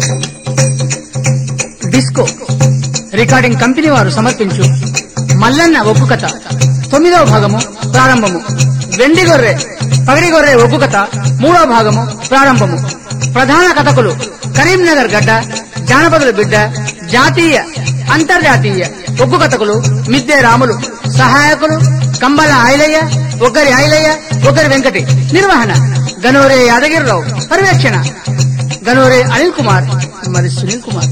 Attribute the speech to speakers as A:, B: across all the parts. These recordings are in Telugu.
A: డిస్కో రికార్డింగ్ కంపెనీ వారు సమర్పించు మల్లన్న ఒగ్గు కథ తొమ్మిదవ భాగము ప్రారంభము వెండి గొర్రె పగడి గొర్రె ఒగ్గు కథ మూడవ భాగము ప్రారంభము ప్రధాన కథకులు కరీంనగర్ గడ్డ జానపదుల బిడ్డ జాతీయ అంతర్జాతీయ ఒగ్గు కథకులు మిద్దె రాములు సహాయకులు కంబల ఐలయ్య ఒకరి ఐలయ్య ఒకరి వెంకటి నిర్వహణ గనోరే యాదగిరిరావు పర్యవేక్షణ గనోరే అనిల్ కుమార్ మరి సునీల్ కుమార్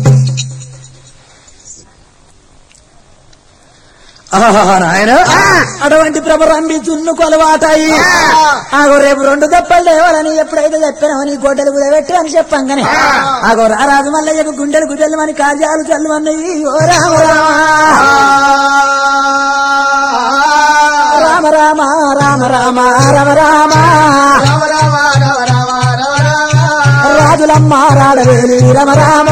B: నాయన అటువంటి ప్రభరంబి చున్ను కొలవాటాయి ఆగో రేపు రెండు దప్పలు లేవాలని ఎప్పుడైతే చెప్పానో నీ గొడ్డలు కుదబెట్టు అని చెప్పంగానే ఆగో రారాజు మల్లయ్యకు గుండెలు గుడ్డలు అని కార్యాలు చల్లమన్నాయి ఓ రామ రామ రామ రామ రామ రామ రామ రాజులమ్మ రాడవేలి రమ రామ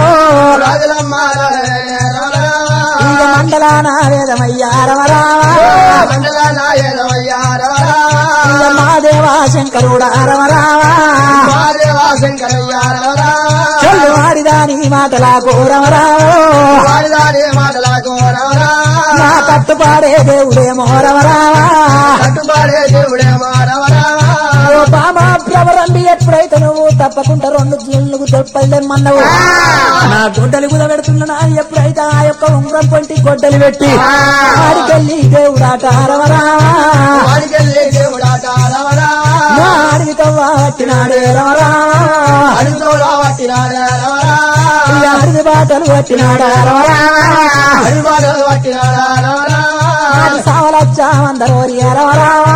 B: ఇక మండలాన వేదమయ్యా రమ రామ ఇక మాదేవా శంకరుడా రమ రామ చెల్లు వాడిదాని మాటలాకు రమ రామ నా కట్టుపాడే దేవుడేమో రమ రామ ఓ బామ ప్రవరంబి ఎప్పుడైతే నువ్వు తప్పకుండా రెండు జీళ్ళకు చెప్పలేమన్నావు నా గొడ్డలి కూడా పెడుతున్నా ఎప్పుడైతే ఆ యొక్క ఉంగరం పొంటి గొడ్డలి పెట్టి ఆడికెళ్ళి దేవుడాట రమరామా నా అడవితో పట్టినాడే రమరామా ఈ అడవి బాటలు పట్టినాడా రమరామా సావలచ్చా మందరోరి రమరామా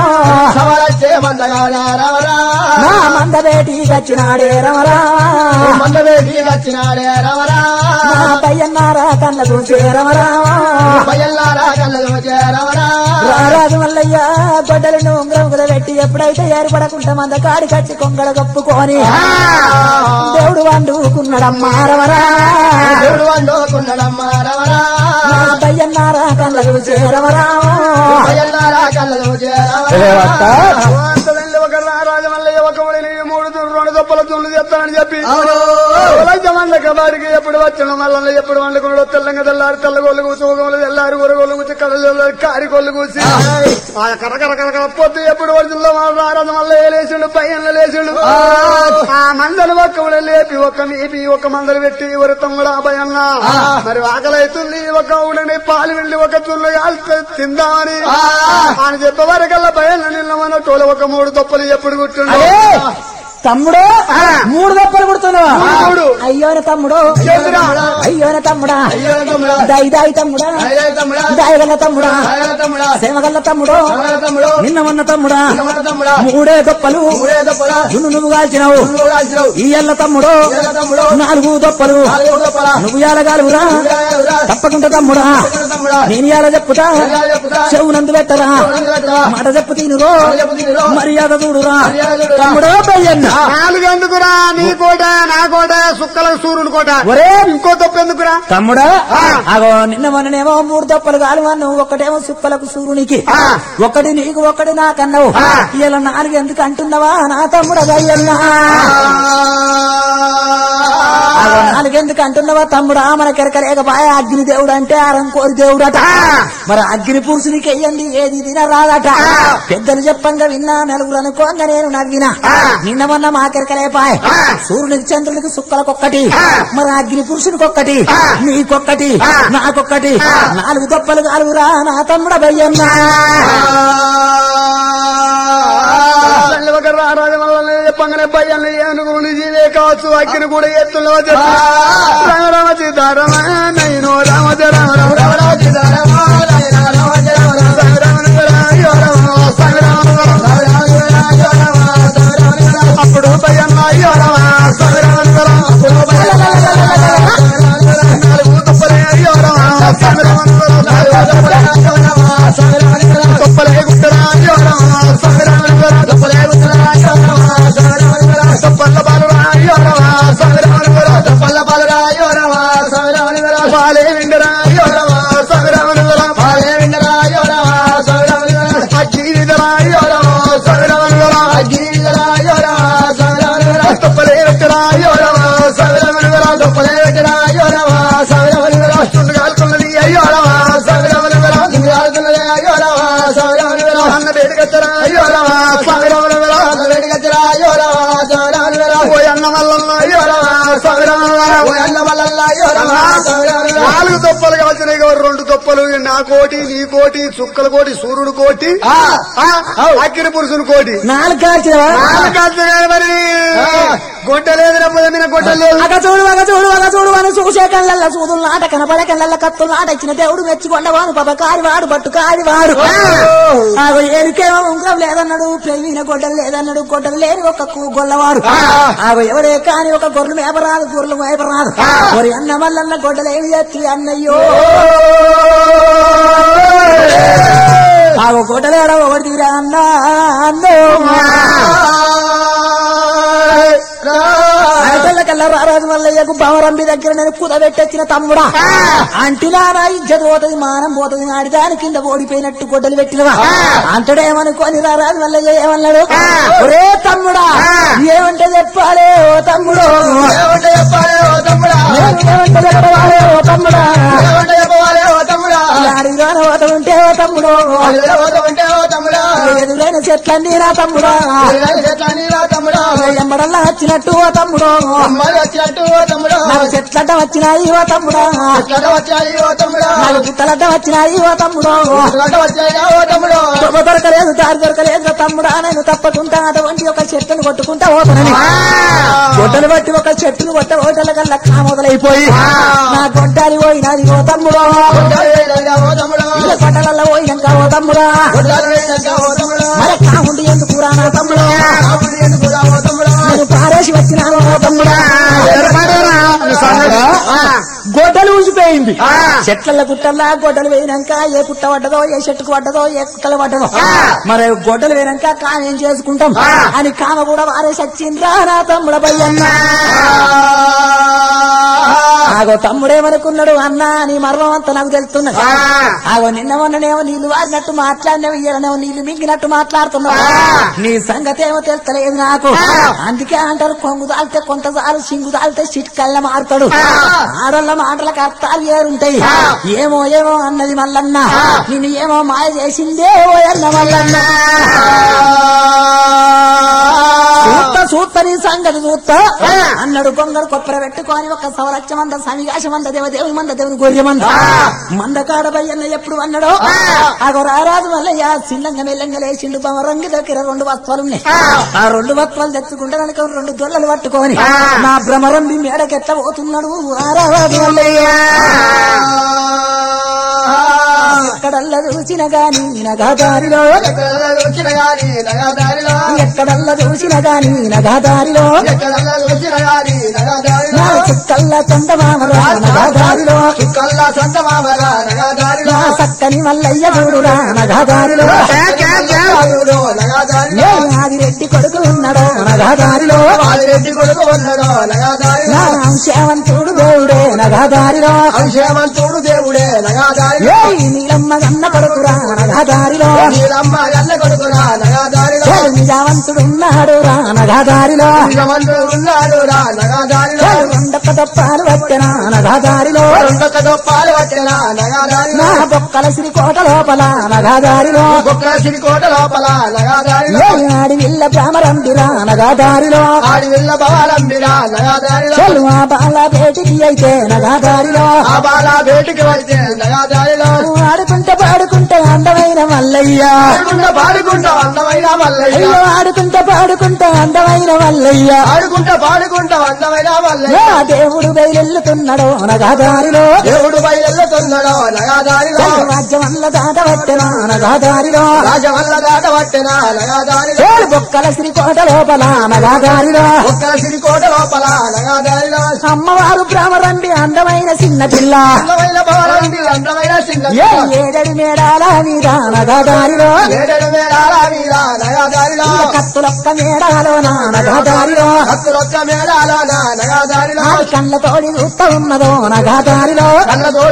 B: నా మంద బేటి వచ్చినాడే రమరామా
C: మందవేటి వచ్చినాడే రవరా
B: నా పయ్యన్నారా కళ్ళ చూసే రమరామా
C: పయ్యల్లారా కళ్ళలో చేరవరా
B: రారాజు మల్లయ్య గొడ్డలను ఉంగరం కూడా పెట్టి ఎప్పుడైతే ఏర్పడకుండా మంద కాడి కచ్చి కొంగడ కప్పుకొని దేవుడు వండుకున్నాడమ్మా రమరా
C: దేవుడు వండుకున్నాడమ్మ రవరా
B: నా పయ్యన్నారా కళ్ళ చూసే రమరామా
C: పయ్యల్లారా కళ్ళలో చేరవరా ఒక రాజమల్లయ్య ఒక ఒడిని మూడు తుర్రు రెండు దొప్పల తుళ్ళు చెప్తానని చెప్పి మంద కబారికి ఎప్పుడు వచ్చిన మళ్ళీ ఎప్పుడు వండుకున్నాడు తెల్లంగా తెల్లారి తెల్లగోళ్ళు కూసి ఊగోళ్ళు తెల్లారి ఊరగోళ్ళు కూసి కళ్ళ కారిగోళ్ళు కూసి ఆ కరకర కరకర పొద్దు ఎప్పుడు వరుసల్లో రారాజు మళ్ళీ లేచిండు పైన లేచిండు ఆ మందలు ఒక్క ఉడ లేపి ఒక మేపి ఒక మందలు పెట్టి ఒక తమ్ముడు భయన్న మరి ఆకలైతుంది ఒక ఉడని పాలు వెళ్ళి ఒక తుళ్ళు కాల్చి తిందామని ఆయన చెప్పే వరకల్లా భయం నిన్న మన తోల ఒక మూడు తొప్పలు ఎప్పుడు గుట్టుండు
B: అదే తమ్ముడు మూడు దప్పలు కుడుతున్నావా
C: మూడు.
B: అయ్యోన తమ్ముడు
C: చేతురా.
B: అయ్యోన తమ్ముడా
C: అయ్యో తమ్ముడా
B: దాయి దాయి తమ్ముడా
C: అయ్యో తమ్ముడా
B: దాయగల్ల తమ్ముడా
C: అయ్యో తమ్ముడా
B: సేమగల్ల తమ్ముడు
C: అయ్యో తమ్ముడు
B: నిన్న మొన్న తమ్ముడా
C: అయ్యో తమ్ముడా
B: మూడే దొప్పలు
C: మూడే తప్పలా
B: జున్ను నువ్వు కాల్చినావు
C: నువ్వు రాసినావు
B: ఈ ఎల్ల తమ్ముడు
C: అయ్యో తమ్ముడు
B: నాలుగు దొప్పలు
C: నాలుగు తప్పలా
B: నువ్వు ఎలగాలురా
C: నువ్వు రా.
B: తప్పకుండా తమ్ముడా
C: తమ్ముడా
B: నేను ఎలా చెప్పుతా
C: ఎలా చెప్పుతా?
B: చెవునందు పెట్టరా
C: చెవునందు పెట్టరా?
B: మాట చెప్పు తినురో
C: మాట చెప్పు తినురో.
B: మర్యాద చూడురా
C: మర్యాద చూడురా.
B: తమ్ముడో పయ్యన్న
C: నాలుగెందుకురా నీ కోట నా కోట సుక్కల సూర్యుని కోట
B: ఒరే
C: ఇంకో తప్పు ఎందుకురా
B: తమ్ముడా అగో నిన్న మొన్ననేమో మూడు దప్పలు కాలు అన్నావు ఒకటేమో సుక్కలకు సూర్యునికి
C: ఆ.
B: ఒకటి నీకు ఒకటి నాకన్నావు
C: ఆ.
B: ఇలా నాలుగు ఎందుకు అంటున్నావా నా తమ్ముడు అయ్యన్నా అగో నాలుగెందుకు అంటున్నావా తమ్ముడా మన కెరకలేకపాయ అగ్ని దేవుడు అంటే ఆరం కోరి దేవుడట మరి అగ్ని పురుషునికి వెయ్యండి ఏది తిన రాదట పెద్దలు చెప్పంగా విన్నా నలుగురు అనుకోంగా నేను నవ్వినా నిన్న మొన్న మా కెరకలేపాయ సూర్యునికి చంద్రునికి సుక్కలకొక్కటి మరి అగ్ని పురుషునికి ఒక్కటి నీకొక్కటి నాకొక్కటి నాలుగు దొప్పలు కాలుగురా నా తమ్ముడ భయ్యన్నా
C: ఒక రారాజు వల్ల చెప్పంగానే భయాన్ని ఏనుగుని జీవే కావచ్చు అక్కిని కూడా ఎత్తుల్లో చెప్పి రామ రామ సీతారామ నైనో రామ జయ రామ రామ రామ రామ సీతారామ నైనో రామ జయ రామ రామ రామ రామ రామ రామ రామ రామ రామ అప్పుడు భయన్న అయ్యో రామ రామ రామ రామ అప్పుడు భయన్న నాలుగు తప్పలే అయ్యో రామ రామ రామ తప్పలే గుట్టరా అయ్యో రామ రామ తప్పలే గుట్టరా అయ్యో రామ తప్పల్ల బాలురా అయ్యో రామ తప్పల్ల బాలురా అయ్యో రామ పాలే విండరా అయ్యో రామ పాలే విండరా అయ్యో రామ అగ్గి విండరా అయ్యో రామ అగ్గి విండరా అయ్యో రామ తప్పలే విండరా అయ్యో రామ నాలుగు దొప్పలు కాల్చినాయి కాబట్టి రెండు దొప్పలు నా కోటి నీ కోటి చుక్కల కోటి సూర్యుడు కోటి ఆ, అక్కిన పురుషుని కోటి
B: నాలుగు కాల్చినవా
C: నాలుగు కాల్చినాయి మరి గొడ్డ లేదు రమ్మదమ్మిన గొడ్డ లేదు
B: అగ చూడు అగ చూడు అగ చూడు అని చూసే కళ్ళల్ల చూదులు నాట కనపడే కళ్ళల్ల కత్తులు నాట ఇచ్చిన దేవుడు మెచ్చుకొండవాడు పాప కారివాడు పట్టు కారివాడు ఆగో ఏరికేమో ఉంగరం లేదన్నాడు పెరిగిన గొడ్డలు లేదన్నాడు గొడ్డలు లేని ఒక కు- గొల్లవాడు ఆగో ఎవడే కాని ఒక గొర్రెలు మేపరాదు గొర్రెలు మేపరాదు మరి అన్న మల్లన్న గొడ్డలు ఏమి చేస్తుంది అన్నయ్యో ఆగో గొడ్డలేడ ఒకటి తీరా అన్న అన్నో ఆడపిల్ల కల్లా రారాజు మల్లయ్యకు బావరంబి దగ్గర నేను కుదబెట్టొచ్చిన తమ్ముడా అంటినా నా ఇజ్జత పోతుంది మానం పోతుంది ఆడి దాని కింద ఓడిపోయినట్టు గొడ్డలు పెట్టినవా అంతడేమనుకోని రారాజు మల్లయ్య ఏమన్నాడు ఒరే తమ్ముడా ఏమంటే చెప్పాలే ఓ తమ్ముడు నేను ఏమంటే చెప్పాలే ఓ తమ్ముడా అడిగాను పోత ఉంటే ఓ తమ్ముడు ఎదురైన చెట్లన్నీ నా తమ్ముడా ఎంబడల్లా వచ్చినట్టు ఓ తమ్ముడు నాకు చెట్లడ్డ వచ్చినాయి ఓ తమ్ముడా నాకు గుట్టలడ్డ వచ్చినాయి ఓ తమ్ముడు దొంగ దొరకలేదు దారి దొరకలేదు తమ్ముడా నేను తప్పకుండా అటువంటి ఒక చెట్టును కొట్టుకుంటా పోతానని గొడ్డలు బట్టి ఒక చెట్టును కొట్ట ఓటల కల్లా మొదలైపోయి నా గొడ్డాలి పోయినది ఓ తమ్ముడు ఇలా గొడ్డలల్లో పోయినాక ఓ తమ్ముడా మరి కాముండి ఎందుకు రా నా తమ్ముడు నేను పారేసి వచ్చినాను ఓ తమ్ముడా గొడ్డలు ఊసిపోయింది చెట్ల గుట్టల్లా గొడ్డలు వేయినాక ఏ పుట్ట పడ్డదో ఏ చెట్టుకు పడ్డదో ఏ కుట్టలు పడ్డదో మరి గొడ్డలు వేయినాక కామ ఏం చేసుకుంటాం అని కామ కూడా వారేసి వచ్చిండ్రా నా తమ్ముడ బయ్యన్న ఆగో తమ్ముడేమనుకున్నాడు అన్నా నీ మర్మం అంతా నాకు తెలుస్తున్నది ఆగో నిన్న మొన్ననేమో నీళ్లు వారినట్టు మాట్లాడినావు ఇయ్యనేమో నీళ్లు మింగినట్టు మాట్లాడుతున్నావు నీ సంగతి ఏమో తెలుస్తలేదు నాకు అందుకే అంటారు కొంగు దాల్తే కొంత చాలు సింగు దాల్తే చిట్కల్ల మారుతాడు ఆడోళ్ళ మాటలకు అర్థాలు ఏరుంటాయి ఏమో ఏమో అన్నది మల్లన్న నిన్ను ఏమో మాయ చేసిందే ఓ అన్న మల్లన్న సూత్త సూత్త నీ సంగతి సూత్త అన్నాడు గొంగడు కొప్పర పెట్టుకొని ఒక సవలక్ష మంద సమిగాశ మంద దేవదేవుని మంద దేవుని గొర్రె మంద మంద కాడ బయ్యన్న ఎప్పుడు అన్నాడో ఆగో రారాజు మల్లయ్య చిన్నంగా మెల్లంగా లేచిండు బమరంగి దగ్గర రెండు వస్త్రాలు ఉన్నాయి ఆ రెండు వస్త్రాలు తెచ్చుకుంటే కనుక రెండు దొల్లలు పట్టుకొని నా భ్రమరంబి మేడకెట్ట పోతున్నాడు రారాజు మల్లయ్య ఎక్కడల్లా చూసిన గాని నగాదారిలో ఎక్కడల్లా చూసిన గాని నగాదారిలో నా చుక్కల్లా చందమామరా నగాదారిలో నా చక్కని మల్లయ్య చూడురా నగాదారిలో ఏ ఆదిరెడ్డి కొడుకు ఉన్నాడో నగాదారిలో
D: రెడ్డి కొడుకు ఉన్నాడో నగాదారిలో
B: నా అంశావంతుడు దేవుడే నగాదారిలో
D: అంశేమంతుడు దేవుడే నగాదారిలో
B: ఏ నీలమ్మ గన్న కొడుకురా నగాదారిలో
D: నీలమ్మ ఎల్ల కొడుకురా నగాదారిలో
B: ఏ నిజావంతుడున్నాడు రా నగాదారిలో
D: నిజమంతుడు ఉన్నాడు రా నగాదారిలో
B: ఏ రెండొక్క తప్పాలు పట్టిన నగాదారిలో
D: రెండొక్క దొప్పాలు పట్టిన నగాదారిలో
B: నా బొక్కల శ్రీకోట లోపల నగాదారిలో
D: కుక్కల సిరికోట లోపల నగాదారిలో
B: ఏ ఆడి విల్ల భ్రమరంబిరా నగాదారిలో
D: ఆడి వెళ్ళ బాలంబిరా నగాదారిలో
B: చెల్లు ఆ బాల బేటికి అయితే నగాదారిలో
D: ఆ బాల బేటికి వచ్చే నగాదారిలో
B: ఆడుకుంటే పాడుకుంటే అందమైన మల్లయ్య
D: ఆడుకుంటా పాడుకుంటా అందమైన మల్లయ్య
B: అయ్యో ఆడుకుంటే పాడుకుంటే అందమైన మల్లయ్య
D: ఆడుకుంటా పాడుకుంటా అందమైన
B: నా
D: మల్లయ్య
B: దేవుడు బయలుతున్నాడు నగాదారిలో
D: దేవుడు బయలుతున్నాడో నగాదారిలో
B: రాజ్యం వల్ల దాటవట్టెన నగాదారిలో
D: రాజవల్ల దాట పట్టిన నగాదారిలో
B: ఏడు బొక్కల శ్రీకోట లోపల నగాదారిలో
D: కుక్కల సిరికోట లోపల నగాదారిలో
B: అమ్మవారు భ్రమరండి అందమైన చిన్న పిల్ల
D: అందమైన బాలంబి అందమైన చిన్న
B: ఏ ఏడడి మేడాల మీద నగాదారిలో
D: ఏడేడు మేడాల మీద నగాదారిలో
B: కత్తులొక్క మేడాలో నగాదారిలో
D: హక్కులొక్క మేడాల నగాదారిలో
B: ఆడి కళ్ళతోడి చూస్తా ఉన్నదో నగాదారిలో
D: కళ్ళ తోడి చుట్టూ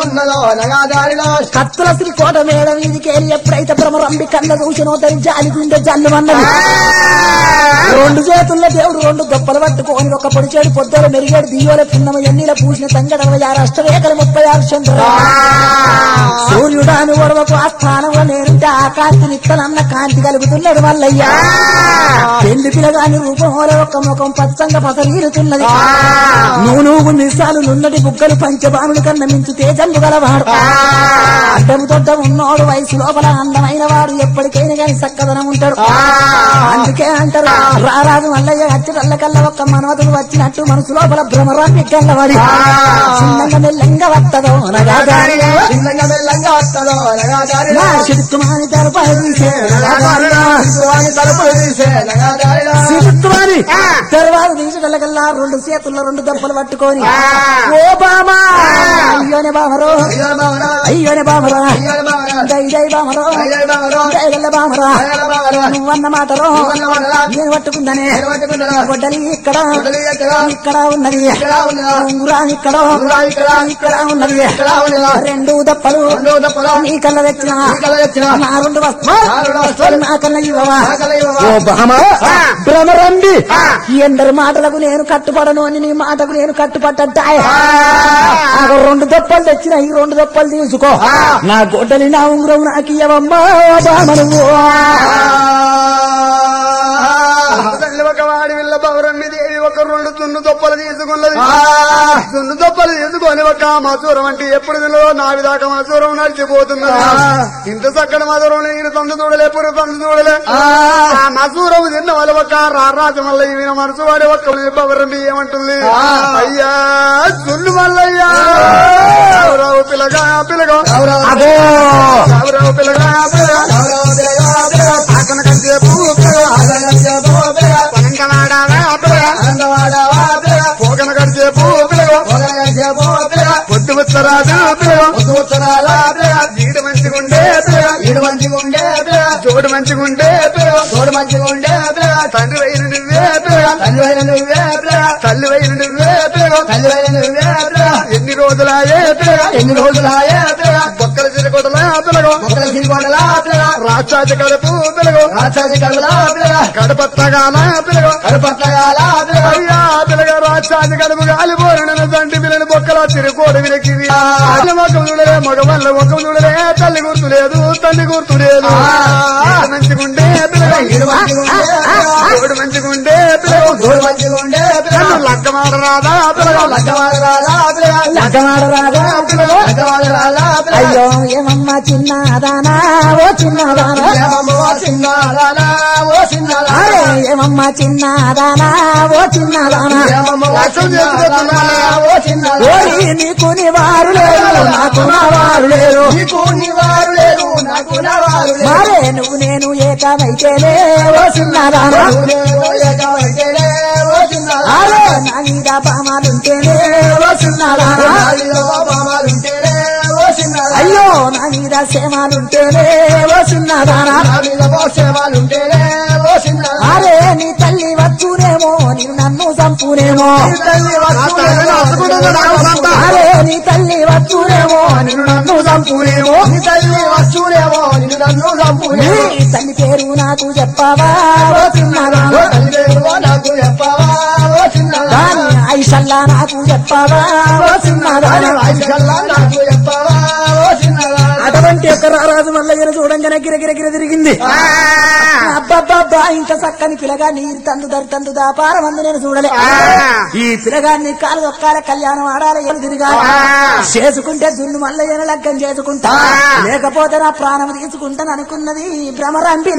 D: ఉన్నదో అనగా దారిలో
B: కత్తుల శ్రీకోట మేడ మీదికేరి ఎప్పుడైతే భ్రమరంబి కన్న చూసినో దాని జాలి గుండె జల్లు అన్నది రెండు చేతుల్లో దేవుడు రెండు దొప్పలు పట్టుకొని ఒక పొడిచేడు పొద్దుల మెరిగేడు దియ్యోల పున్నమ ఎన్నిల పూసిన తంగడ అరవై ఆరు అష్టరేఖలు ముప్పై ఆరు చంద్ర సూర్యుడాని ఒడవకు ఆ స్థానంలో నేనుంటే ఆ కాంతి నిత్తనన్న కాంతి కలుగుతున్నాడు మల్లయ్య పెళ్లి పిల్లగాని రూపంలో ఒక ముఖం పచ్చంగా పసరీరుతున్నది నువ్వు నువ్వు నిస్సాలు నున్నటి బుగ్గలు పంచబాణుల కన్నా మించు తేజంబు గలవాడు అడ్డము తొడ్డ ఉన్నోడు వయసు లోపల అందమైన వాడు ఎప్పటికైనా కానీ చక్కదనం ఉంటాడు అందుకే అంటారు రారాజు మల్లయ్య అచ్చటల్ల కల్లా ఒక్క మనవతుడు వచ్చినట్టు మనసు లోపల భ్రమరాన్ని గల్లవాడి చిన్నంగా మెల్లంగా వత్తదో నగా దారిలో
D: చిన్నగా మెల్లంగా వస్తుందో అనగా దారిలో
B: నా చిరుక్కుమాని తరపాయి తీసే నగా దారిలో
D: శివాని తలుపులు తీసే అనగా దారిలో
B: సిరుక్కుమాని తర్వాత తీసటల్లకల్లా రెండు చేతుల్లో రెండు దెబ్బలు పట్టుకొని ఓ బామా అయ్యోనే బామరో
D: అయ్యో బావరా
B: అయ్యోనే బామరా
D: అయ్యో బావరా
B: జై జై బామరో
D: అయ్యో బావరా
B: జై గల్ల బామరా
D: అయ్యో బావరా
B: నువ్వన్న మాటలో
D: నువ్వన్న మాటలో
B: నేను పట్టుకుందనే
D: పట్టుకుంటారా
B: గొడ్డలి ఇక్కడ
D: గొడ్డలి ఎక్కడ?
B: ఇక్కడ ఉన్నది
D: ఇక్కడ ఉన్నదా?
B: ఉంగురా ఇక్కడ
D: ఉంగురా ఇక్కడ?
B: ఇక్కడ ఉన్నది
D: ఇక్కడ ఉన్నదా?
B: రెండు దప్పలు
D: రెండో దప్పలు?
B: నీ కళ్ళ తెచ్చిన
D: నీ కళ్ళ తెచ్చిన?
B: నా రెండు వస్త్రాలు
D: నా రెండు వస్త్రాలు?
B: నా కన్న ఇవ్వవా
D: నా కళ్ళ ఇవ్వవా?
B: ఓ బహమా భ్రమరండి ఈ ఎందరి మాటలకు నేను కట్టుపడను అని నీ మాటకు నేను కట్టుపడ్డాయి రెండు దప్పలు తెచ్చిన ఈ రెండు దప్పలు తీసుకో నా గొడ్డలి నా ఉంగరం నాకు ఇవ్వమ్మా బామను
C: తల్లి ఒక వాడి విల్ల పౌరమ్మి దేవి ఒక రెండు దున్ను దొప్పలు తీసుకున్నది దున్ను దొప్పలు తీసుకొని ఒక మసూరం అంటే ఎప్పుడు తినదో నావి దాకా మసూరం నడిచిపోతున్నది ఇంత చక్కటి మధురం నేను తండ్రి చూడలే ఎప్పుడు తండ్రి చూడలే ఆ మసూరం తిన్న వాళ్ళు ఒక రారాజు మల్ల ఈయన మనసు వాడి ఒక్క పౌరమ్మి ఏమంటుంది అయ్యా దున్ను మల్లయ్యా రావు పిల్లగా పిల్లగా
B: అగో
C: రావు పిల్లగా పిల్లగా ఆకన కంచేపు పిల్లగా పనంకనాడావా పిల్లగా పోకన కంచేపు పిల్లగా పొద్దు ఉత్తరాజు పిల్లగా జీడు మంచిగుండే పిల్లగా జోడు మంచిగుండే పిల్లగా తండ్రి వైన నువ్వే పిల్లగా తల్లి వైన నువ్వే పిల్లగా ఎన్ని రోజులాయే పిల్లగా
D: ఎన్ని రోజులాయే పిల్లగా
C: బొక్కల చిరకొడలా పిల్లగా
D: మొక్కల సిరికొండలా పిల్లగా
C: రాక్షాజ కడుపు పిల్లగా
D: రాక్షసి కడుపులా పిల్లగా
C: కడపత్తగాల పిల్లగా
D: కడుపట్టగాల పిల్లగా
C: అయ్యా పిల్లగా రాక్షాజ కడుపు గాలిపోరణ తండ్రి పిల్లని బొక్కల చిరుకోడు వినకి మొక్కం చూడలే మగవాళ్ళ మొక్కం చూడలే తల్లి గుర్తు లేదు తండ్రి గుర్తు లేదు ఈడు మంచిగుండే పిల్లగా
D: ఈడు మంచిగుండే పిల్లగా.
C: ఈడు మంచిగుండే పిల్లగా
D: దూడు మంచిగా ఉండే పిల్లగా
C: నన్ను లగ్గమాట రాదా పిల్లగా
D: లగ్గవాడరాలా పిల్లగా
B: లగ్గమాడరాగా
D: లగ్గవాడరాలా పిల్లగా
B: అయ్యో ఏమమ్మా చిన్నదానా ఓ చిన్నదానా
D: ఏమమ్మో చిన్నదానా ఓ చిన్నదానా
B: అరే ఏమమ్మా చిన్నదానా ఓ చిన్నదానా
D: ఏమమ్మో చిన్నదానా ఓ చిన్నదానా
B: ఓరి నీకు నివారు లేరు నాకు వారు లేరు
D: నీకు నివారు లేరు నాకు నవారు లేరు
B: మరే నువ్వు నేను ఏకమైతేనే ఓ చిన్నదానా
D: నేను ఏకమైతేనే ఓ చిన్నదానా
B: అరే నా మీద పామాలుంటేనే ఓ చిన్నదానా
D: నాలుగులో బామాలుంటేనే ఓ చిన్నదానా
B: అయ్యో నా మీద సేమాలుంటేనే ఓ చిన్నదానా
D: నాలుగులో సేవలుంటేనే ఓ చిన్నదానా
B: అరే నీ తల్లి వచ్చునేమో నేను నన్ను చంపునేమో
D: నీ తల్లి వస్తువులేమో
B: అరే నీ తల్లి వచ్చునేమో నేను నన్ను చంపునేమో
D: నీ తల్లి వస్తువులేమో నిన్ను నన్ను చంపునేమో
B: నీ తల్లి పేరు నాకు చెప్పావా ఓ చిన్నదానా
D: తల్లి పేరు నాకు చెప్పవా ఓ చిన్నదానా
B: దాని ఐషల్లా నాకు చెప్పావా ఓ చిన్నదానా
D: ఐశ్వర్లా నాకు చెప్పవా ఓ చిన్నదానా
B: అటువంటి ఒక రారాజు మల్లగిర చూడంగానే గిరగిర గిర తిరిగింది అబ్బబ్బబ్బా ఇంత చక్కని పిల్లగా నీరు తందు దరి తందు దాపారం అందు నేను చూడలే ఈ పిల్లగాన్ని కాలు ఒక్కాల కళ్యాణం ఆడాలి ఏమి తిరగాలి చేసుకుంటే దున్ను మల్లయ్యను లగ్గం చేసుకుంటా లేకపోతే నా ప్రాణం తీసుకుంటాను అనుకున్నది భ్రమరంపి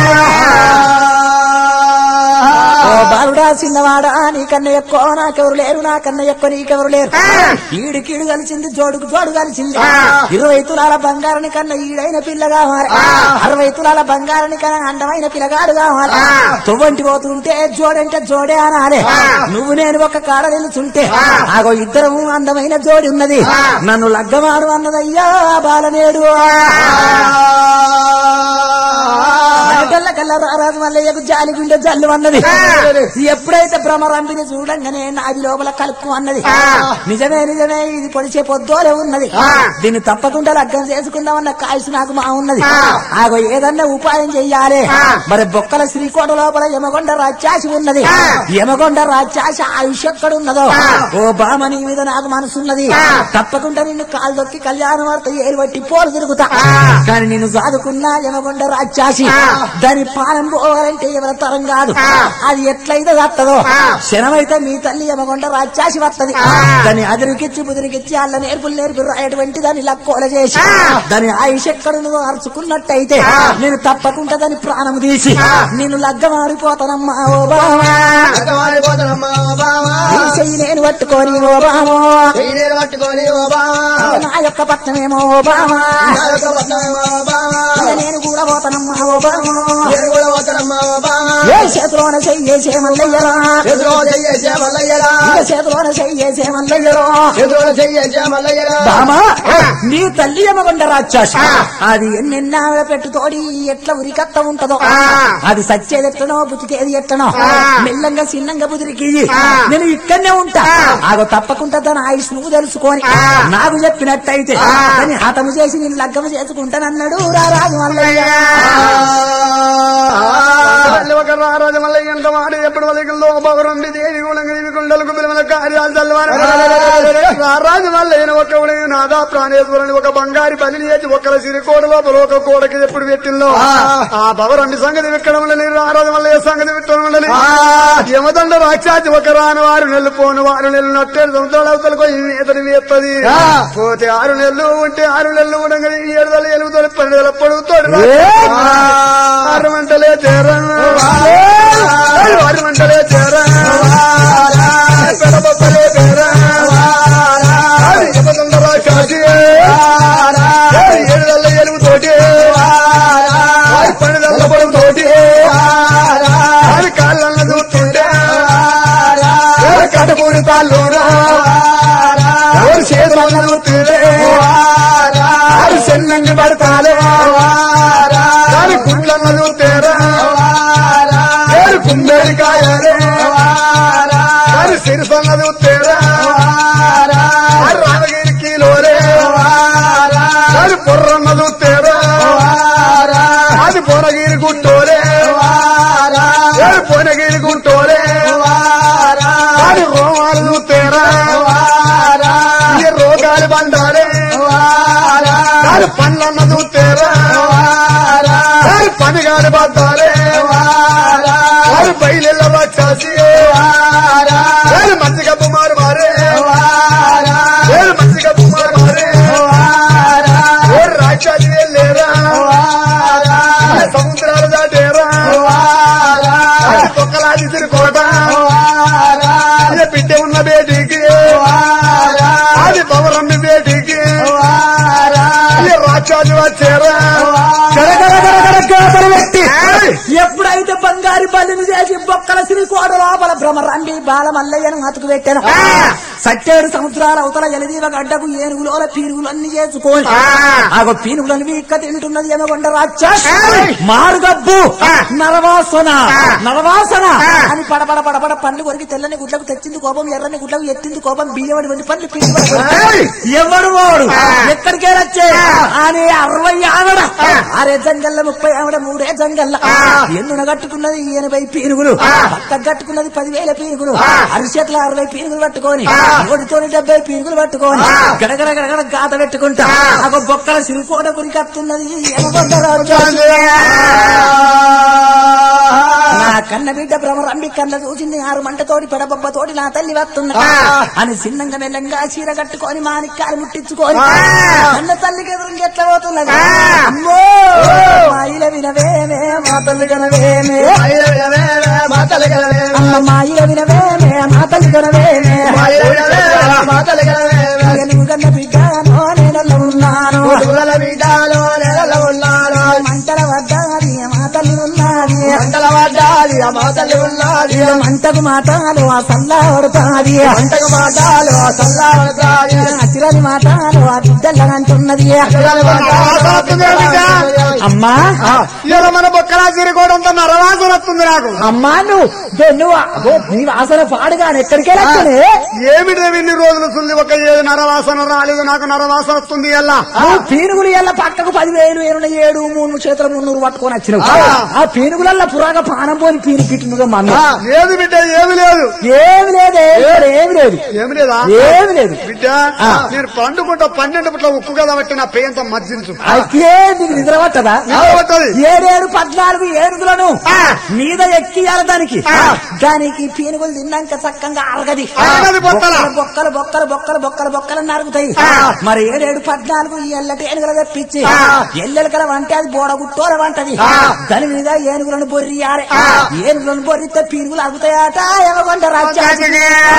B: ఓ బాలుడా చిన్నవాడా నీకన్నా ఎక్కువ నాకెవరు లేరు నాకన్నా ఎక్కువ నీకెవరు లేరు ఈడు కీడు కలిసింది జోడుకు జోడు కలిసింది ఇరవై తులాల బంగారాని కన్నా ఈడైన పిల్ల కావాలి అరవై తులాల బంగారాని కన్నా అందమైన పిల్లగాడు కావాలి తువ్వంటి పోతుంటే జోడంటే జోడే అనాలే నువ్వు నేను ఒక కాడ నిలుచుంటే ఆగో ఇద్దరము అందమైన జోడి ఉన్నది నన్ను లగ్గమాడు అన్నదయ్యా బాలనేడు అట మాటల కల్లా రారాజు మల్లయ్యకు జాలి గుండె జల్లు అన్నది ఎప్పుడైతే భ్రమరంబిని చూడంగానే నాది లోపల కలుపు అన్నది నిజమే నిజమే ఇది పొడిచే పొద్దోలే ఉన్నది దీన్ని తప్పకుండా లగ్గం చేసుకుందామన్న కాయసు నాకు మా ఉన్నది ఆగో ఏదన్నా ఉపాయం చెయ్యాలి మరి బొక్కల శ్రీకోట లోపల యమగొండ రాజ్యాసి ఉన్నది యమగొండ రాజ్యాసి ఆయుష్ ఎక్కడున్నదో ఓ బామ నీ మీద నాకు మనసున్నది తప్పకుండా నిన్ను కాలు దొక్కి కళ్యాణ వార్త ఏలు బట్టి పోలు తిరుగుతా కానీ నిన్ను సాదుకున్నా యమగొండ రాజ్యాసి దాని పాలన పోవాలంటే ఎవరి తరం కాదు అది ఎట్లయితే వస్తుందో శనమైతే మీ తల్లి యమగొండ రాజ్యాసి వస్తది దాన్ని అదిరికిచ్చి బుదిరికిచ్చి అల్ల నేర్పులు నేర్పి రాయటువంటి దాన్ని లక్కోల చేసి దాని ఆయుష్ ఎక్కడున్నదో అరుచుకున్నట్టయితే నేను తప్పకుండా దాని ప్రాణం తీసి నేను లగ్గం ఆడిపోతానమ్మా ఓ బావా
D: అర్థమైపోతానమ్మా బావా
B: నీ చెయ్యి నేను పట్టుకొని ఓ బావో
D: నీరు పట్టుకొని ఓ బావా
B: నా యొక్క పట్నమేమో ఓ బావా
D: నా యొక్క పట్నమేమో బావా
B: ఇక నేను కూడా పోతానమ్మా ఓ బావో
D: నేను కూడా పోతానమ్మా బావా
B: ఏ చేతిలోన చెయ్యేసే మల్లయ్యరా
D: ఎదురో చెయ్యేసే మల్లయ్యరా
B: ఇక చేతిలోన చెయ్యేసే మల్లయ్యరో
D: ఎదురో చెయ్యేసే మల్లయ్యరా
B: బామా నీ తల్లి ఎమగొండ రాక్షస అది ఎన్నెన్నావిడ పెట్టుతోడి ఎట్లా ఉరికత్త ఉంటదో అది సచ్చేది ఎట్లనో బుతికేది ఎట్లనో మెల్లంగా చిన్నంగా బుదిరికి నేను ఇక్కడనే ఉంటా ఆగో తప్పకుండా తన ఆయుష్ నువ్వు తెలుసుకొని నాకు చెప్పినట్టయితే దాన్ని హతము చేసి నేను లగ్గము చేసుకుంటానన్నాడు రారాజు మల్లయ్య
C: మళ్ళీ ఒక రారాజు మళ్ళీ ఎంత మాట ఎప్పుడు వలకల్లో బవరండి దేవి గుణంగా ఇవి గుండెలకు పిలవల కార్యాలు చల్లవారు రారాజు మళ్ళీ ఒక ఉడని నాదా ప్రాణేశ్వరుని ఒక బంగారి బలిని చేసి ఒకరి సిరికోట లోపల ఒక కోడకి ఎప్పుడు పెట్టిందో ఆ బవరండి సంగతి విక్కడ ఉండని రారాజు మళ్ళీ సంగతి విట్టడం ఉండని యమదండ రాక్షాచి ఒక రాని వారు నెల్లు పోను వారు నెల్లు నట్టేడు సముద్రాల అవతలకు ఇతని వేస్తది పోతే ఆరు నెలలు ఉంటే ఆరు నెలలు ఉండగా ఏడు నెలలు ఎలుగుతాడు పన్నెండు నెలలు పొడుగుతాడు ఆరు మంటలే చేరా ఆరు మంటలే చేరా పెడబొబ్బలే పేరా యమదండ రాక్షాచి ఏడు నెలల ఎలుగుతోటి పన్నెండు నెలల పొడుగుతోటి అది కాళ్ళన్న చూస్తుంటే కటకూరి తాళ్ళూరా చేతులు చూస్తుంటే అది చెన్నంగి పడతాలే దాని గుండ్లన్న చూస్తేరా ఏడు కుందేరికాయలే దాని సిరిసన్న చూస్తేరా అది రామగిరి కిలోలే దాని పొర్రన్న చూస్తేరా అది పొరగిరి గుట్టోలే ఏడు పొనగిరి గుట్టోలే దాని రోమాలు చూస్తేరా ఈ రోగాలు బండాలే దాని పండ్లన్న చూస్తేరా దాని పనిగాని బద్దాలే దాని బయలు వచ్చాసి దాని మంచిగా బుమారు మారే దాని మంచిగా బుమారు మారే ఓరు రాక్షసి వెళ్ళేరా సముద్రాలు దాటేరా తొక్కలాది తిరుకోట అది బిడ్డ ఉన్న బేటీకి అది పవరమ్మి బేటీకి అది రాక్షాది వచ్చారా
B: ఎప్పుడైతే బంగారు బల్లిని చేసి బొక్కల శ్రీకోడ లోపల భ్రమరండి బాలమల్లయ్యను అతుకు పెట్టాను సట్టేడు సముద్రాల అవతల ఎలదీవ గడ్డకు ఏనుగులోల పీనుగులు అన్ని చేసుకొని ఆగో పీనుగులను వీక్క తింటున్నది ఎనగొండ రాక్షస్ మారుగబ్బు నరవాసన నరవాసన అని పడపడ పడపడ పండ్లు కొరికి తెల్లని గుడ్లకు తెచ్చింది కోపం ఎర్రని గుడ్లకు ఎత్తింది కోపం బియ్యమడి వంటి పండ్లు పిండి ఎవడు వాడు ఎక్కడికే వచ్చే అని అరవై ఆవిడ అరే జంగల్ల ముప్పై ఆవిడ మూడే జంగల్ల ఎన్నున కట్టుకున్నది ఎనభై పీనుగులు పక్క కట్టుకున్నది పదివేల పీనుగులు అరిచేట్ల అరవై పీనుగులు పట్టుకొని ఓడితోని డెబ్బై పీనుగులు పట్టుకొని గడగడ గడగడ గాత పెట్టుకుంటా ఒక బొక్కల సిరికోట గురికి వస్తున్నది నా కన్న బిడ్డ భ్రమరంబి కళ్ళ చూసింది ఆరు మంటతోటి పెడబొబ్బతోటి నా తల్లి వస్తున్నా అని చిన్నంగా మెల్లంగా చీర కట్టుకొని మానిక్కాలు ముట్టించుకొని కన్న తల్లికి ఎదురు ఎట్లా పోతున్నది అమ్మో మాయిల వినవేమే మా తల్లి కనవేమే అమ్మ మాయిల వినవేమే మా తల్లి కనవేమే ఇక నువ్వు కన్న బిడ్డ నో నేనల్ల ఉన్నాను మంటల వద్దాది మా తల్లి ఉన్నది
D: మంటల పడ్డాది ఆ మా తల్లి ఉన్నది
B: మంటకు మాటలు ఆ సల్లా పడుతాది
D: పంటకు మాటాలు చల్లారతాది
B: అచిరని మాటలు ఆ బిడ్డలంటున్నది అమ్మా
C: ఇలా మన బొక్కలా తిరిగోడంతో నరవాసన వస్తుంది నాకు
B: అమ్మా నువ్వు దో నువ్వు అగో, నీ వాసన పాడుగా ఎక్కడికి వెళ్ళానే
C: ఏమిటి ఇన్ని రోజులు సుల్లి ఒక ఏది నరవాసన రాలేదు నాకు నరవాసన వస్తుంది ఎలా
B: నువ్వు పీనుగులు ఎల్ల పక్కకు పదివేలు ఏడు ఏడు మూడు చేతుల మున్నూరు పట్టుకొని వచ్చినావు ఆ పీనుగులల్ల పురాగా పానం పోని పీను కిట్టుగా మమ్మీ
C: లేదు బిడ్డ ఏమి లేదు
B: ఏమి లేదే ఇక్కడ ఏమి లేదు
C: ఏమి లేదా
B: ఏమి లేదు
C: బిడ్డ నేను పండుకుంటా పన్నెండు పుట్ల ఉప్పు కదా బట్టి నా పేయంత మర్జించు
B: అయితే నీకు నిద్ర పట్టదా
C: నిద్ర పట్టదు.
B: ఏడేడు పద్నాలుగు ఏనుగులను మీద ఎక్కియాల దానికి దానికి పీనుగులు తిన్నాక చక్కగా అరగది
C: అరగది బొక్కల.
B: బొక్కలు బొక్కలు బొక్కలు బొక్కలు బొక్కలు నరుగుతాయి మరి ఏడేడు పద్నాలుగు ఈ ఎల్లటి ఏనుగులు తెప్పించి ఎల్లెలకల వంటే అది బోడగుట్టోల వంటది దాని మీద ఏనుగులను బొర్రియాలి ఏనుగులను బొర్రితే పీనుగులు అరుగుతాయట ఎవగొండ రాజ్యానికి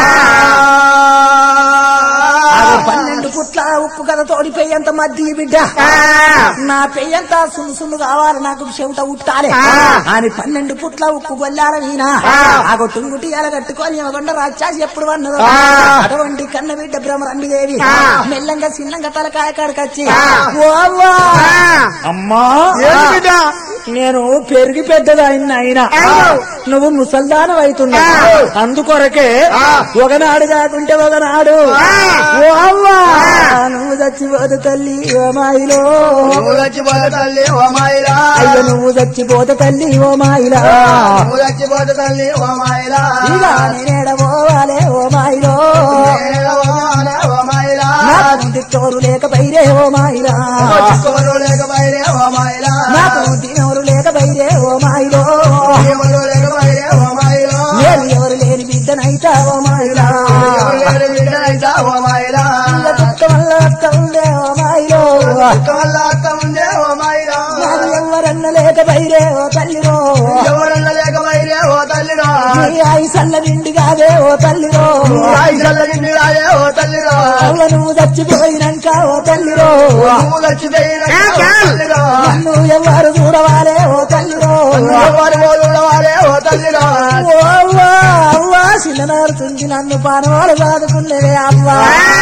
B: ఆగో పన్నెండు పుట్ల ఉప్పు కథ తోడిపోయేంత మధ్య బిడ్డ నా పెయ్యంతా సున్ను సున్ను కావాలి నాకు చెవిట ఉట్టాలి అని పన్నెండు పుట్ల ఉప్పు గొల్లాల వీణ ఆగో టుంగుటి అల కట్టుకొని ఇవ్వకుండా రాచాసి ఎప్పుడు వన్నదో అటువంటి కన్న బిడ్డ భ్రమరంబిదేవి మెల్లంగా చిన్నంగా తలకాయ కాడకొచ్చి ఓ అవ్వా! అమ్మా
C: ఏమి బిడ్డ
B: నేను పెరిగి పెద్దదాయిన అయినా నువ్వు ముసల్దానం అవుతున్నా అందుకొరకే ఒకనాడు కాకుంటే ఒకనాడు ఓ అవ్వా నువ్వు చచ్చిపోదు తల్లి ఓ మాయిలో
D: నువ్వు చచ్చిపోతే తల్లి ఓ మాయిలా
B: అయ్యో నువ్వు చచ్చిపోదు తల్లి ఓ మాయిలా
D: నువ్వు చచ్చిపోతే తల్లి ఓ మాయిలా
B: ఇక నేనేడబోవాలే ఓ మాయిలో
D: నేలవానే ఓ మాయిలా
B: నాకు దిక్కోరు లేక బైరే ఓ మాయిలా
D: చిక్కువరు లేక బయరే ఓ మాయిలా
B: నాకు తినోరు లేక బైరే ఓ మాయిలో
D: ఎవరు లేక బయరే ఓ మాయిలా
B: నేను ఎవరు లేని బిడ్డనైతా ఓ మాయిలా
D: ఎవరు లేని బిడ్డనైతా ఓ మాయిలా
B: ఇల్ల దుఃఖం వల్ల అక్క ఉందే ఓ మాయిలో
D: అక్క వల్ల అక్క ఉందే ఓ మాయిలా
B: నాకు ఎవరన్న లేక బైరే ఓ తల్లిరో
D: ఎవరన్న లేక బయరే ఓ తల్లిరా
B: నీ ఆయుసల్ల నిండి కాదే ఓ తల్లిరో
D: రాయి చల్లగింది రాయే ఓ తల్లిరా
B: అవ్వ నువ్వు చచ్చిపోయినాక ఓ తల్లిరో
D: నువ్వు చచ్చిపోయిన తల్లిరా
B: నన్ను ఎవరు చూడవాలే ఓ తల్లిరో
D: ఎవరు మోదుడవాలే ఓ తల్లిరా
B: ఓ అవ్వా అవ్వా చిన్ననాడుతుంది నన్ను పానవాళ్ళు బాదుకున్నదే అవ్వా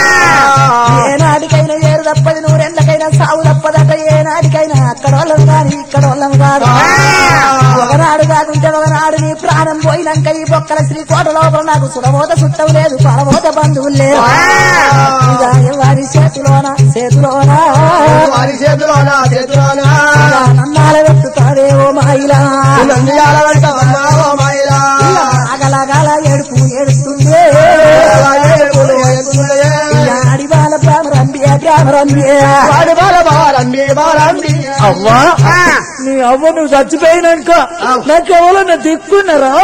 B: ఏ నాటికైనా ఏరు తప్పది నూరెండకైనా సాగు తప్పదట ఏ నాటికైనా అక్కడ వాళ్ళం కాని ఇక్కడ వాళ్ళం కాదు ఒకనాడు కాకుంటే ఒకనాడు నీ ప్రాణం పోయినాక ఈ బొక్కల శ్రీకోట లోపల నాకు సుడబోత చుట్టం లేదు పడబోత బంధువులు లేరు ఇక ఎవరి చేతిలోన చేతిలోనా
D: వారి చేతిలోన చేతిలోన
B: నన్నాల పెట్టుతావే ఓ మాయిలా
D: నందియాల వెంట ఉన్నావో మాయిలా
B: అగలగల ఏడుపు ఏడుస్తుంది
D: ఏడుపులు ఏడుపులే.
B: ఆడి బాల భ్రామరంబి భ్రామరంబి
D: వాడి బాల బాలంబి బాలంబి
B: అవ్వా నీ అవ్వ నువ్వు చచ్చిపోయినాక నాకు ఎవరన్నా దిక్కున్నారా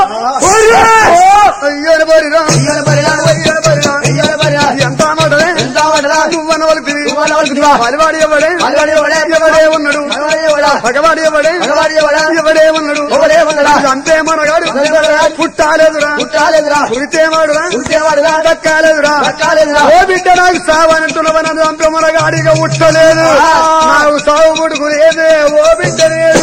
C: అయ్యో బరిరా
D: ఇయ్యాల పరిరా, ఇయ్యాల పరిరా, ఇయ్యాల పరిరా.
C: ఎంత మాటలే
D: ఎంత వాడరా?
C: నువ్వన్న వాళ్ళకి
D: నువ్వన్న వాళ్ళకిదివా?
C: పలివాడి ఎవడే
D: పలివాడి ఎవడే?
C: ఎవడే ఉన్నాడు
D: పగవాడి ఎవడా?
C: పగవాడి ఎవడే
D: పగవాడి ఎవడా?
C: ఎవడే ఉన్నాడు
D: ఎవడే ఉన్నాడా?
C: అంతే మనగాడు
D: మనగాడురా?
C: పుట్టాలేదురా
D: పుట్టాలేదురా?
C: పుడితే మాడురా
D: పుడితేవాడురా?
C: దక్కాలేదురా
D: దక్కాలేదురా?
C: ఓ బిడ్డ నాకు సావనంటున్నావు నన్ను అంత మనగాడిగా ఉట్టలేదు
D: ఆ.
C: నాకు సాగు పుడుకు లేదే ఓ బిడ్డ లేదు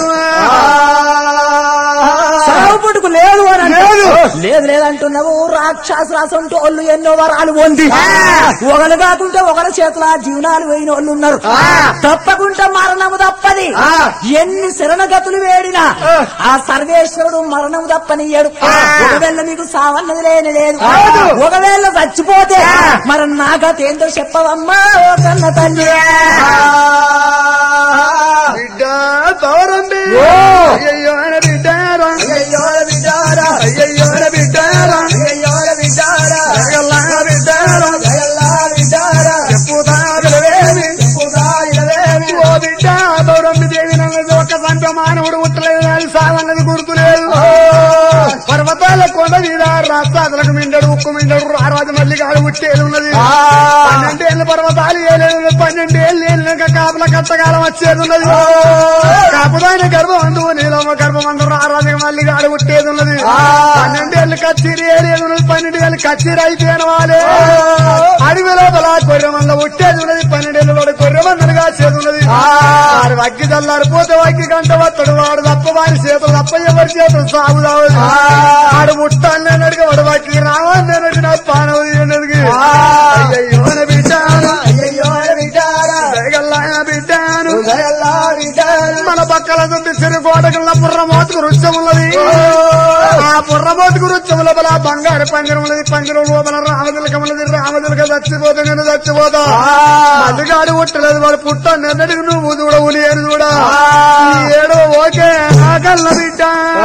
B: సాగు పుట్టుకు లేదు అని అంటే-
C: లేదు.
B: లేదు లేదంటున్నావు రాక్షసరాసంటూ వాళ్ళు ఎన్నో వరాలు పొంది ఒకరు కాకుంటే ఒకరి చేతుల జీవనాలు పోయిన వాళ్ళు ఉన్నారు తప్పకుండా మరణము తప్పది ఎన్ని శరణగతులు వేడినా ఆ సర్వేశ్వరుడు మరణము తప్పనియ్యడు ఒకవేళ మీకు సావన్నది లేని లేదు ఒకవేళ చచ్చిపోతే మరి నాకతేందో చెప్పవమ్మా ఓ కన్న తల్లి
C: బిడ్డ తవరండి
B: ఓ.
C: అయ్యయ్యో ఆయన బిడ్డారా
D: అయ్యయ్యోల బిడ్డారా,
C: అయ్యయ్యో ఆయన బిడ్డారా
D: అయ్యయ్యోల బిడ్డారా,
C: జగల్లా బిడ్డారా
D: జగల్లా బిడ్డారా,
C: చెప్పుతా విలువేమి
D: చెప్పుదా ఇలవేమి,
C: ఓ బిడ్డ తవరండి దేవి నన్నది ఒక సంప మానవుడు ఉట్టలేదు అది సావన్నది గుర్తులేదు పర్వతాల కొండ మీద రాష్ట్రాలకు మిండడు ఉక్కు మిండడు రారాజు మల్లి గాడు ఉట్టేది ఉన్నది పన్నెండేళ్ళు పర్వతాలు ఏలేదు పన్నెండేళ్ళు ఏళ్ళక కాపుల కట్టకాలం వచ్చేది ఉన్నది కాపుదాని గర్భం అందు నీలమ్మ గర్భం అందు రారాజు మల్లి గాడు ఉట్టేది ఉన్నది పన్నెండేళ్ళు కచ్చిరి ఏడేది ఉన్నది పన్నెండేళ్ళు కచ్చిరి అయిపోయిన వాళ్ళే అడవి లోపల గొర్రె మంద ఉట్టేది ఉన్నది పన్నెండేళ్ళు వాడు గొర్రె మంద అన్నగా చేతున్నది వాడు వగ్గి చల్లారిపోతే వగ్గి గంట వత్తడు వాడు తప్ప వారి చేతులు తప్ప ఎవరి చేతులు సాగు తావదు వాడు ముట్టాన్ని అడిగి వాడు వగ్గి రావాలని అడిగి నా పానవ అడిగి అయ్యయ్యో నా బిడ్డాను
D: అయ్యయ్యో విచారా
C: దయగల్లాయన బిడ్డాను
D: దయల్లా విచారా
C: మన పక్కల నుండి సిరి గోడకున్న బుర్రమోతుకు రుచం ఉన్నది ఆ బుర్రమోతుకు రుచం లోపల బంగారు పంజరం ఉన్నది పంజరం లోపల రామదిలక ఉన్నది రామదిలక చచ్చిపోతే నేను చచ్చిపోతా మల్లిగాడు పుట్టలేదు వాడు పుట్ట నిన్నటికి నువ్వు చూడవు నేను చూడా ఈ ఏడో ఓకే ఆకల్ల బిడ్డ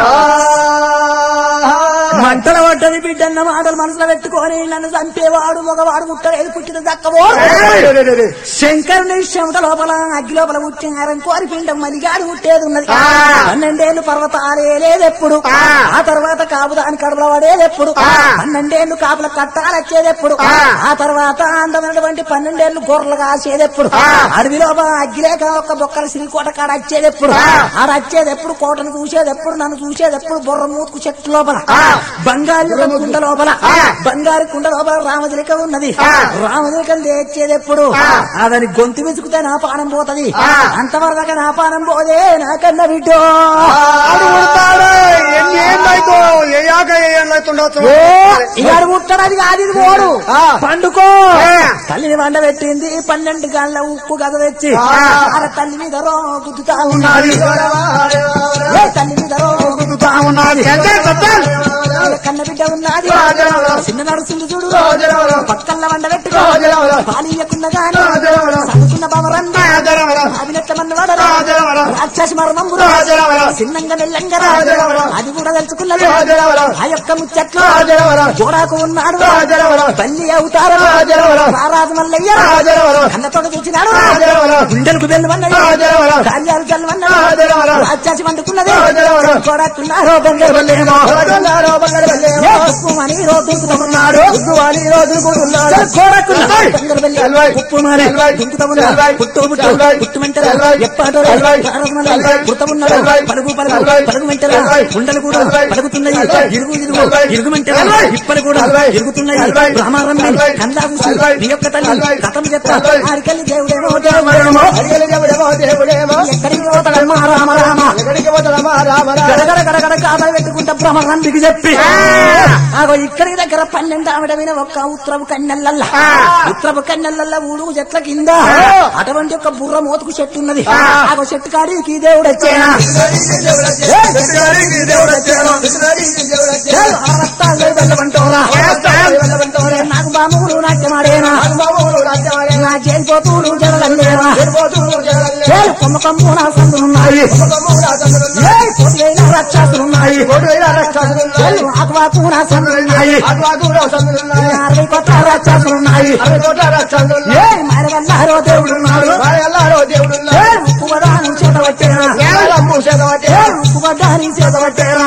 B: మంటల పడ్డది బిడ్డన్న మాటలు మనసులో పెట్టుకొని నన్ను చంపేవాడు మగవాడు ముట్టలేదు పుట్టిన దక్కబో శంకరుని చెమట లోపల అగ్గి లోపల పుట్టినారం కోరి పిండం మలిగాడు పుట్టేది ఉన్నది పన్నెండేళ్లు పర్వతాలే లేదెప్పుడు ఆ తర్వాత కాపుదాని కడపల పడేదెప్పుడు పన్నెండేళ్లు కాపుల కట్టాలు వచ్చేదెప్పుడు ఆ తర్వాత అందమైనటువంటి పన్నెండేళ్లు గొర్రెలు కాసేదెప్పుడు అడవి లోపల అగ్గి లేక ఒక బొక్కల శ్రీకోట కాడ వచ్చేదెప్పుడు ఆడ వచ్చేదెప్పుడు కోటను చూసేదెప్పుడు నన్ను చూసేదెప్పుడు బొర్ర మూతుకు చెట్టు లోపల బంగారు కుండ లోపల బంగారు కుండ లోపల రామదిలిక ఉన్నది రామదిలికం తెచ్చేదెప్పుడు అదని గొంతు విసుకుతే నా పానం పోతది అంతవరకు నా పానం పోదే నాకన్నా బిడ్డో
C: ఆడు పుడతాడు ఎన్ని ఏళ్ళైతో ఏ యాక ఏ ఏళ్ళైతుండొచ్చు
B: ఇవాడు ముట్టడది కాదు ఇది పోడు
C: ఆ.
B: పండుకో
C: ఆ.
B: తల్లిని వండ పెట్టింది పన్నెండు గంటల ఉప్పు గద తెచ్చి ఆడ తల్లి మీద రో గుద్దుతా ఉన్నది ఏ తల్లి మీద రో గుద్దుతా ఉన్నది కన్న బిడ్డ ఉన్నది చిన్న నడుస్తుంది చూడు పక్కల్ల వండ పెట్టుకో పాలియకున్న గాని చదువుకున్న బవరన్న అవినట్ల మన్నవాడరా రాక్షసి మర్మంబురా చిన్నంగా మెల్లంగా అది కూడా తెలుసుకున్నది ఆ యొక్క ముచ్చట్లు జోడాకు ఉన్నాడు తల్లి అవుతారు రారాజు మల్లయ్య కన్నతోడు తెచ్చినాడు గుండెలకు వెళ్ళమన్నది కార్యాలు చల్లమన్నది రాక్షసి వండుకున్నది జోడాకున్నారు బంగారు వల్లేమో ఏ ఉప్పుమని రోజు దుంకుతున్నాడు ఉప్పుమని దుంకుతున్నాడు పుట్టు పుట్టు పుట్టు మెంటరా ఎప్పాడు పుట్టమున్నాడు పలుగు పలుగు పలుగు మెంటరా ఉండలు కూడా పలుగుతున్నాయి ఇరుగు ఇరుగు ఇరుగు మెంటరా ఇప్పలు కూడా ఇరుగుతున్నాయి రామారమ్మి కందా చూసి నీ యొక్క తల్లి కథం చెప్తా ఆడికెళ్ళి దేవుడేమో దేవుడేమో ఎక్కడికి పోతాడమ్మా రామ రామ గడగడ గడగడ కాదా పెట్టుకుంటా భ్రమరందికి చెప్పి ఆగో ఇక్కడి దగ్గర పన్నెండు ఆవిడ విన ఒక్క ఉత్తరపు కన్నెల్లల్ల ఉత్తరపు కన్నెల్లల్ల ఊడు చెట్ల కింద అటువంటి ఒక బుర్ర మోతుకు చెట్టు ఉన్నది ఆగో చెట్టు కాడికి దేవుడు వచ్చేనా నాకు బాములు నాట్యమాడేనా నా చేరిపోతూడు జరగలేరా కొమ్మ కొమ్ము నా సందులున్నాయి ఏయ్, కోటి అయిన రాక్షసులున్నాయి ఏయ్, ఆకువాకు నా సందులున్నాయి అరవై కొత్త రాక్షసులున్నాయి ఏ మరవల్లారో దేవుడున్నాడు ఏ ఉప్పు వడాని చేత పట్టేనా ఏ ఉప్పు వడాని చేత పట్టేనా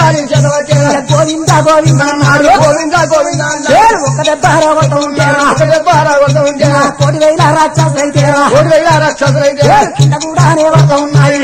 B: గోవింద గోవింద అన్నాడు ఏ ఒక దెబ్బ అరవత ఉంటేనా నా కోటి వేల రాక్షసులైతేనా ఏ కింద కూడా వద్ద ఉన్నాయి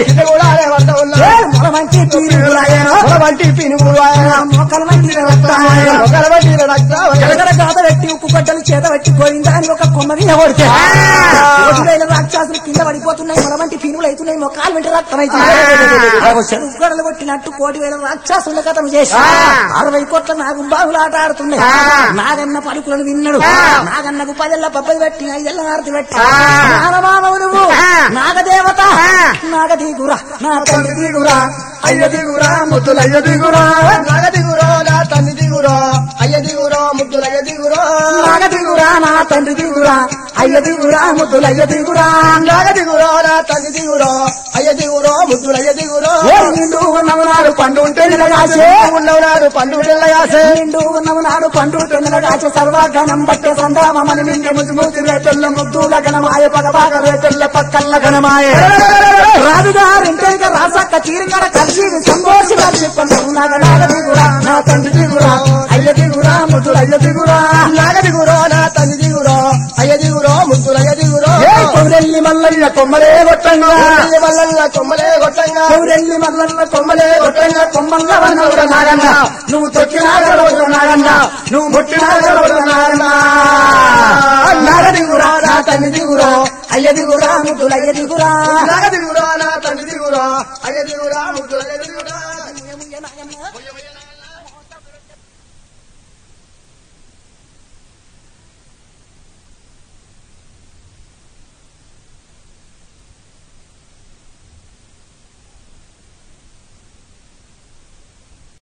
B: ఏ మొల మంచి తీరులాయనా
D: వంటి పినుగులు
B: మొక్కల మంచి రక్తాయన జలగల గాథ పెట్టి ఉప్పు గడ్డలు చేత పెట్టి పోయిందా అని ఒక కొమ్మ మీద కొడితే కోటి వేల రాక్షసులు కింద పడిపోతున్నాయి మన వంటి పినుగులు అవుతున్నాయి మొక్కలు వెంట రక్తం అవుతున్నాయి చెరుకు గడలు కొట్టినట్టు కోటి వేల రాక్షసుల కథను చేసి అరవై కోట్ల నాగు బాగులు ఆట ఆడుతున్నాయి నాగన్న పలుకులను విన్నాడు నాగన్నకు పదెల్ల పబ్బది పెట్టి ఐదెల్ల హారతి పెట్టి నాగమామవు నువ్వు నాగదేవత నాగదీగురా నా తల్లి దిగురా అయ్య దిగురా ముద్దులయ్య దిగురా
D: నగ దిగురో నా తల్లి దిగురో అయ్య దిగురో ముద్దులయ్య దిగురో
B: నాగ దిగురా నా తండ్రి దిగురా అయ్య దిగురా ముద్దులయ్య దిగురా
D: నగ దిగురో నా తల్లి దిగురో అయ్య దిగురో ముద్దులయ్య దిగురో
B: ఓ నిండు ఉన్నవు నాడు పండు ఉంటే నిలగాచే
D: ఉన్నవనాడు పండు పిల్లయాసే
B: నిండు ఉన్నవు నాడు పండు ఉంటే నిలగాచే సర్వగణం బట్టే సందామని నిండి ముద్దు ముద్దు రేటల్ల ముద్దుల గణమాయ పగపాగ రేటల్ల పక్కల్ల గణమాయ రాజుగారింటే రాసక్క తీరికడ కలిసి సంబోసి కలిసి నాగ నాగ దిగురా నా తండ్రి దిగురా అయ్య దిగురా ముద్దులయ్య దిగురా
D: నగ దిగురో నా తల్లి దిగురో అయ్య దిగురో ముద్దులయ్య దిగురో
B: ఏ కొమ్రెల్లి మల్లయ్య కొమ్మలే కొట్టంగా
D: తల్లి వల్ల కొమ్మలే కొట్టంగా
B: కొమ్రెల్లి మల్లన్న కొమ్మలే కొట్టంగా కొమ్మల్ల వన్నవుడ నాగన్న నువ్వు తొక్కినాగ రోజు నాగన్న నువ్వు ముట్టినాగ రోజు నాగన్న నాగ దిగురా నా తల్లి దిగురా అయ్య దిగురా ముద్దులయ్య దిగురా
D: నాగ దిగురా నా తండ్రి దిగురా అయ్య దిగురా ముద్దులయ్య దిగురా